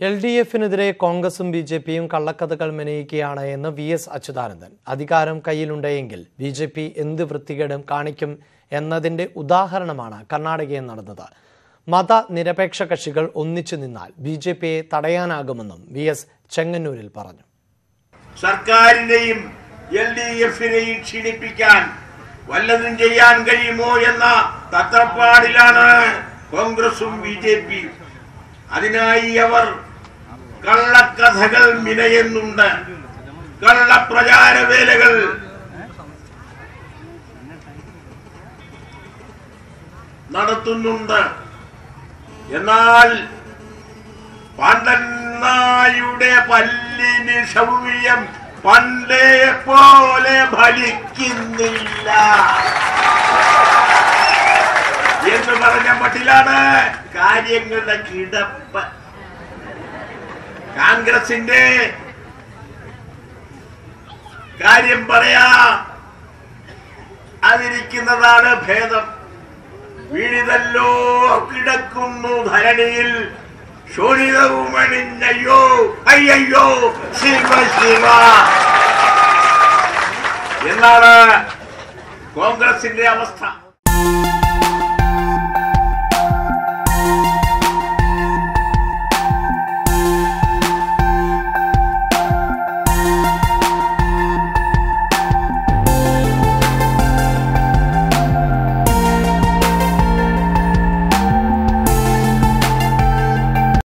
L D എഫിനെതിരെ കോൺഗ്രസും B J പിയും കള്ളക്കഥകൾ മെനയിക്കുകയാണ് എന്ന് വി എസ് അച്യുതാനന്ദൻ അധികാരം കയ്യിലുണ്ടെങ്കിൽ ബി ജെ പി എന്ത് വൃത്തികേടും കാണിക്കും എന്നതിന്റെ ഉദാഹരണമാണ് കർണാടകയിൽ നടന്നത് മതനിരപേക്ഷ കക്ഷികൾ ഒന്നിച്ചു നിന്നാൽ ബി ജെ പിയെ തടയാനാകുമെന്നും വി എസ് ചെങ്ങന്നൂരിൽ പറഞ്ഞു സർക്കാരിനെയും എൽ ഡി എഫിനെയും ക്ഷീണിപ്പിക്കാൻ വല്ലതും ചെയ്യാൻ കഴിയുമോ എന്ന തത്രപ്പാടിലാണ് കോൺഗ്രസും ബി ജെ പിയും അതിനായി അവർ കള്ളക്കഥകൾ മിനയുന്നുണ്ട് കള്ളപ്രചാര വേലകൾ നടത്തുന്നുണ്ട് എന്നാൽ പണ്ടന്നായുടെ പല്ലിന് ശൗര്യം പണ്ടേ പോലെ ഫലിക്കുന്നില്ല എന്ന് പറഞ്ഞ മട്ടിലാണ് കാര്യങ്ങളുടെ കിടപ്പ് കോൺഗ്രസിന്റെ കാര്യം പറയാ അതിരിക്കുന്നതാണ് ഭേദം വീണിതല്ലോ കിടക്കുന്നു ധരണിയിൽ ശോണിതവുമണിഞ്ഞയ്യോ അയ്യയ്യോ ശിവ ശിവ എന്നാണ് കോൺഗ്രസിന്റെ അവസ്ഥ